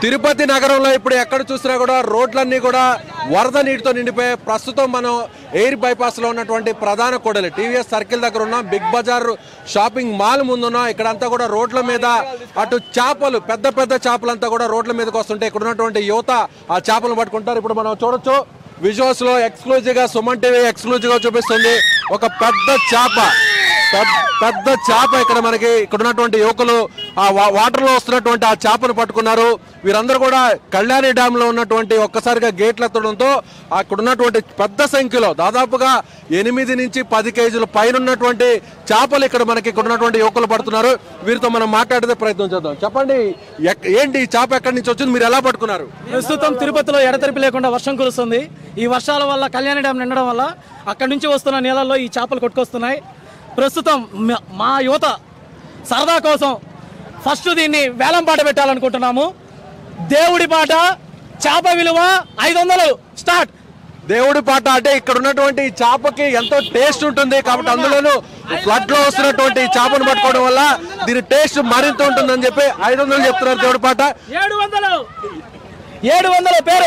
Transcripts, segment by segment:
తిరుపతి నగరంలో ఇప్పుడు ఎక్కడ చూసినా కూడా రోడ్లన్నీ కూడా వరద నీటితో నిండిపోయాయి ప్రస్తుతం మనం ఎయిర్ బైపాస్ లో ఉన్నటువంటి ప్రధాన కూడలి టీవీఎస్ సర్కిల్ దగ్గర ఉన్నాం బిగ్ బజార్ షాపింగ్ మాల్ ముందున్నాం ఇక్కడంతా కూడా రోడ్ల మీద అటు చేపలు పెద్ద పెద్ద చేపలంతా కూడా రోడ్ల మీదకి వస్తుంటే ఇక్కడ ఉన్నటువంటి యువత ఆ చేపలు పట్టుకుంటారు ఇప్పుడు మనం చూడొచ్చు విజువల్స్ లో ఎక్స్క్లూజివ్ గా సుమన్ టీవీ ఎక్స్క్లూజివ్ గా చూపిస్తుంది ఒక పెద్ద చేప పెద్ద- పెద్ద చేప ఇక్కడ మనకి ఇక్కడ ఉన్నటువంటి యువకులు ఆ వా- వాటర్ లో వస్తున్నటువంటి ఆ చేపను పట్టుకున్నారు వీరందరూ కూడా కళ్యాణి డ్యామ్ లో ఉన్నటువంటి ఒక్కసారిగా గేట్లు ఎత్తడంతో అక్కడ ఉన్నటువంటి పెద్ద సంఖ్యలో దాదాపుగా ఎనిమిది నుంచి పది కేజీల పైన ఉన్నటువంటి చేపలు ఇక్కడ మనకి ఇక్కడ ఉన్నటువంటి యువకులు పడుతున్నారు వీరితో మనం మాట్లాడే ప్రయత్నం చేద్దాం చెప్పండి ఎక్- ఏంటి ఈ చేప ఎక్కడి నుంచి వచ్చింది మీరు ఎలా పట్టుకున్నారు ప్రస్తుతం తిరుపతిలో ఎడతెరిపి లేకుండా వర్షం కురుస్తుంది ఈ వర్షాల వల్ల కళ్యాణ డ్యామ్ నిండడం వల్ల అక్కడి నుంచి వస్తున్న నీళ్ళల్లో ఈ చేపలు కొట్టుకొస్తున్నాయి ప్రస్తుతం మ- మా యువత సరదా కోసం ఫస్ట్ దీన్ని వేలం పాట పెట్టాలనుకుంటున్నాము దేవుడి పాట చేప విలువ ఐదు వందలు స్టార్ట్ దేవుడి పాట అంటే ఇక్కడ ఉన్నటువంటి ఈ చేపకి ఎంతో టేస్ట్ ఉంటుంది కాబట్టి అందులోనూ ఫ్లడ్ లో వస్తున్నటువంటి ఈ చేపను పట్టుకోవడం వల్ల దీని టేస్ట్ మరింత ఉంటుందని చెప్పి ఐదు వందలు చెప్తున్నారు దేవుడి పాట ఏడు వందలు ఏడు వందల పేరు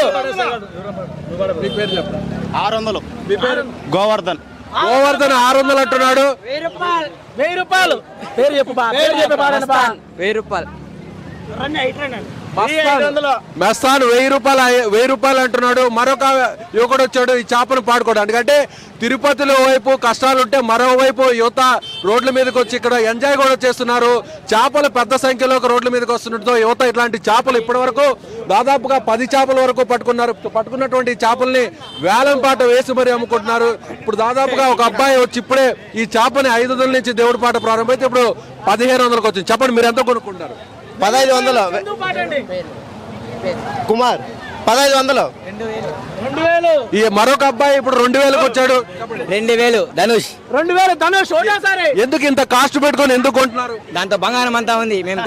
ఆరు వందలు గోవర్ధన్ గోవర్ధన్ ఆరు వందలు అంటున్నాడు వెయ్యి రూపాయలు పేరు చెప్పు బా పేరు చెప్పు పాడండి బా వెయ్యి రూపాయలు మెస్తాన్ వెయ్యి రూపాయలు అయ్యే- వెయ్యి రూపాయలు అంటున్నాడు మరొక యువకుడు వచ్చాడు ఈ చేపను పాడుకోవడం ఎందుకంటే తిరుపతిలో వైపు కష్టాలు ఉంటే మరోవైపు యువత రోడ్ల మీదకి వచ్చి ఇక్కడ ఎంజాయ్ కూడా చేస్తున్నారు చేపలు పెద్ద సంఖ్యలో రోడ్ల మీదకి వస్తుండటంతో యువత ఇట్లాంటి చేపలు ఇప్పటి వరకు దాదాపుగా పది చేపల వరకు పట్టుకున్నారు పట్టుకున్నటువంటి ఈ చేపల్ని వేలం పాట వేసి మరి అమ్ముకుంటున్నారు ఇప్పుడు దాదాపుగా ఒక అబ్బాయి వచ్చి ఇప్పుడే ఈ చేపని ఐదు వందల నుంచి దేవుడి పాట ప్రారంభమైతే ఇప్పుడు పదిహేను వందలకు వచ్చింది చెప్పండి మీరు ఎంత కొనుక్కుంటారు పదహైదు వందలు కుమార్ పదహైదు వందలు రెండు వేలు ఈ మరొక అబ్బాయి ఇప్పుడు రెండు వేలకు వచ్చాడు రెండు వేలు ధనుష్ రెండు వేలు ధనుష్ ఒకటేసారి ఎందుకు ఇంత కాస్ట్ పెట్టుకొని ఎందుకు కొంటున్నారు దాంతో బంగారం అంతా ఉంది మేము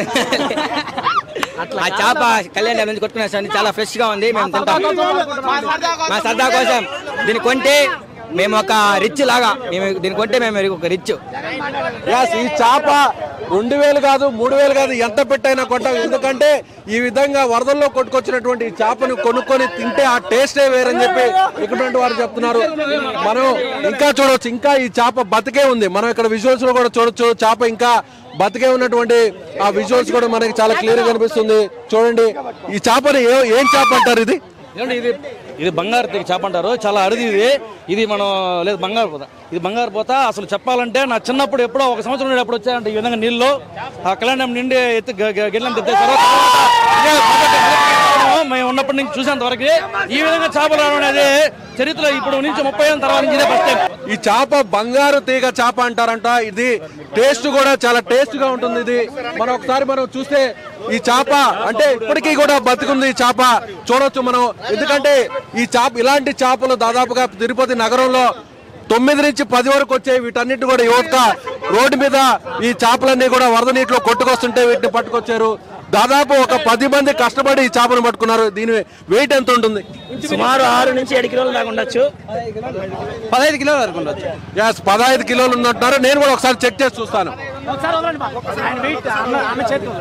ఆ చేప కళ్యాణ్ డ్యామ్ నుంచి కొట్టుకునే సార్ చాలా ఫ్రెష్ గా ఉంది మేము తింటాం మా సరదా కోసం దీన్ని కొంటే మేము ఒక రిచ్ లాగా మేము దీన్ని కొంటే మేము ఒక రిచ్ Yes, ఈ చేప రెండు వేలు కాదు మూడు వేలు కాదు ఎంత పెట్టైనా కొంటాం ఎందుకంటే ఈ విధంగా వరదల్లో కొట్టుకొచ్చినటువంటి ఈ చేపను కొనుక్కొని తింటే ఆ టేస్టే వేరని చెప్పి ఇక్కడ వారు చెప్తున్నారు మనం ఇంకా చూడొచ్చు ఇంకా ఈ చేప బతికే ఉంది మనం ఇక్కడ విజువల్స్ లో కూడా చూడొచ్చు చేప ఇంకా బతికే ఉన్నటువంటి ఆ విజువల్స్ కూడా మనకి చాలా క్లియర్ గా కనిపిస్తుంది చూడండి ఈ చేపని ఏ- ఏం చేప అంటారు ఇది ఏమండి ఇది ఇది బంగారు తెగ చేప అంటారు చాలా అరుది ఇది ఇది మనం లేదు బంగారు పోత ఇది బంగారు పోత అసలు చెప్పాలంటే నా చిన్నప్పుడు ఎప్పుడో ఒక సంవత్సరం నుండి ఎప్పుడు వచ్చాయంటే ఈ విధంగా నీళ్ళు ఆ కళ్యాణం నిండి ఎత్తి గెల్లం తెచ్చే తర్వాత ఇదే మొదటి మేము ఉన్నప్పటి నుంచి చూసేంత వరకు ఈ విధంగా చేపలు రావడం అనేది చరిత్రలో ఇప్పుడు నుంచి ముప్పై ఏళ్ళ తర్వాత నుంచి ఇదే ఫస్ట్ టైం ఈ చేప బంగారు తీగ చేప అంటారంట ఇది టేస్ట్ కూడా చాలా టేస్ట్ గా ఉంటుంది ఇది మనం ఒకసారి మనం చూస్తే ఈ చేప అంటే ఇప్పటికీ కూడా బతుకుంది ఈ చేప చూడొచ్చు మనం ఎందుకంటే ఈ చేప ఇలాంటి చేపలు దాదాపుగా తిరుపతి నగరంలో తొమ్మిది నుంచి పది వరకు వచ్చాయి వీటన్నిటి కూడా యువత రోడ్డు మీద ఈ చేపలన్నీ కూడా వరద నీటిలో కొట్టుకొస్తుంటే వీటిని పట్టుకొచ్చారు దాదాపు ఒక పది మంది కష్టపడి ఈ చేపను పట్టుకున్నారు దీని వెయిట్ ఎంత ఉంటుంది సుమారు ఆరు నుంచి ఏడు కిలోలు దాకా ఉండొచ్చు పదహైదు కిలోల వరకు ఉండొచ్చు ఎస్ పదహైదు కిలోలు ఉన్నట్టున్నారు నేను కూడా ఒకసారి చెక్ చేసి చూస్తాను ఒకసారి వదలండి బా. ఆయన వెయిట్ అన్న అన్న చేతికి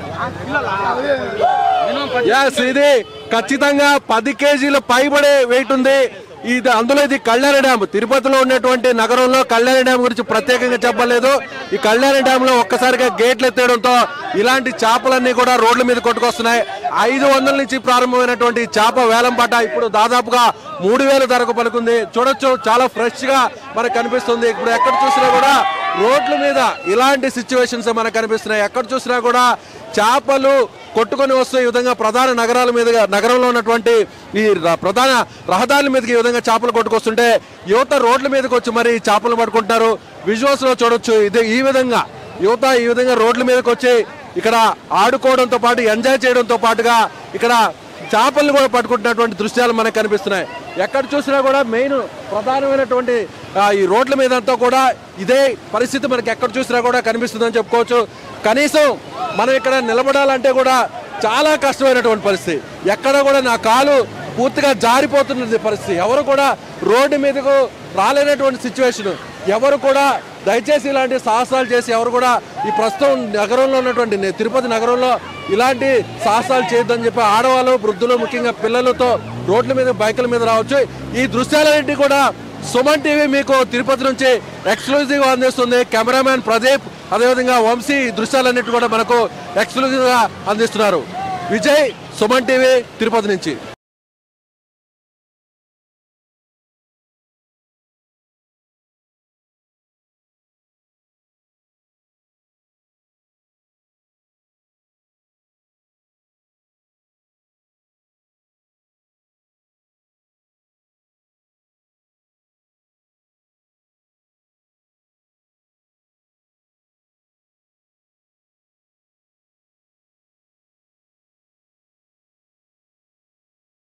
వదలండి. ఎస్ ఇది ఖచ్చితంగా పది కేజీల పైబడే వెయిట్ ఉంది ఇది అందులో ఇది కళ్యాణ డ్యామ్ తిరుపతిలో ఉన్నటువంటి నగరంలో కళ్యాణ డ్యామ్ గురించి ప్రత్యేకంగా చెప్పలేదు ఈ కళ్యాణ డ్యామ్ లో ఒక్కసారిగా గేట్లు ఎత్తేయడంతో ఇలాంటి చేపలన్నీ కూడా రోడ్ల మీద కొట్టుకొస్తున్నాయి ఐదు వందల నుంచి ప్రారంభమైనటువంటి ఈ చేప వేలం పాట ఇప్పుడు దాదాపుగా మూడు వేల ధరకు పలుకుంది చూడొచ్చు చాలా ఫ్రెష్ గా మనకు కనిపిస్తుంది ఇప్పుడు ఎక్కడ చూసినా కూడా రోడ్ల మీద ఇలాంటి సిచ్యువేషన్స్ మనకు కనిపిస్తున్నాయి ఎక్కడ చూసినా కూడా చేపలు కొట్టుకొని వస్తూ ఈ విధంగా ప్రధాన నగరాల మీదుగా నగరంలో ఉన్నటువంటి ఈ ర- ప్రధాన రహదారుల మీదకి ఈ విధంగా చేపలు కొట్టుకొస్తుంటే యువత రోడ్ల మీదకి వచ్చి మరి ఈ చేపలు పట్టుకుంటున్నారు విజువల్స్ లో చూడొచ్చు ఇది ఈ విధంగా యువత ఈ విధంగా రోడ్ల మీదకి వచ్చి ఇక్కడ ఆడుకోవడంతో పాటు ఎంజాయ్ చేయడంతో పాటుగా ఇక్కడ చేపలను కూడా పట్టుకుంటున్నటువంటి దృశ్యాలు మనకు కనిపిస్తున్నాయి ఎక్కడ చూసినా కూడా మెయిన్ ప్రధానమైనటువంటి ఆ, ఈ రోడ్ల మీద అంతా కూడా ఇదే పరిస్థితి మనకి ఎక్కడ చూసినా కూడా కనిపిస్తుందని చెప్పుకోవచ్చు కనీసం మనం ఇక్కడ నిలబడాలంటే కూడా చాలా కష్టమైనటువంటి పరిస్థితి ఎక్కడ కూడా నా కాలు పూర్తిగా జారిపోతున్నది పరిస్థితి ఎవరు కూడా రోడ్డు మీదకు రాలేనటువంటి సిచ్యువేషన్ ఎవరు కూడా దయచేసి ఇలాంటి సాహసాలు చేసి ఎవరు కూడా ఈ ప్రస్తుతం నగరంలో ఉన్నటువంటి ని- తిరుపతి నగరంలో ఇలాంటి సాహసాలు చేయొద్దని చెప్పి ఆడవాళ్ళు వృద్ధులు ముఖ్యంగా పిల్లలతో రోడ్ల మీద బైకుల మీద రావచ్చు ఈ దృశ్యాలన్నింటి కూడా సుమన్ టీవీ మీకు తిరుపతి నుంచి ఎక్స్క్లూజివ్ గా అందిస్తుంది కెమెరామ్యాన్ ప్రదీప్ అదేవిధంగా వంశీ ఈ దృశ్యాలన్నింటి కూడా మనకు ఎక్స్క్లూజివ్ గా అందిస్తున్నారు విజయ్ సుమన్ టీవీ తిరుపతి నుంచి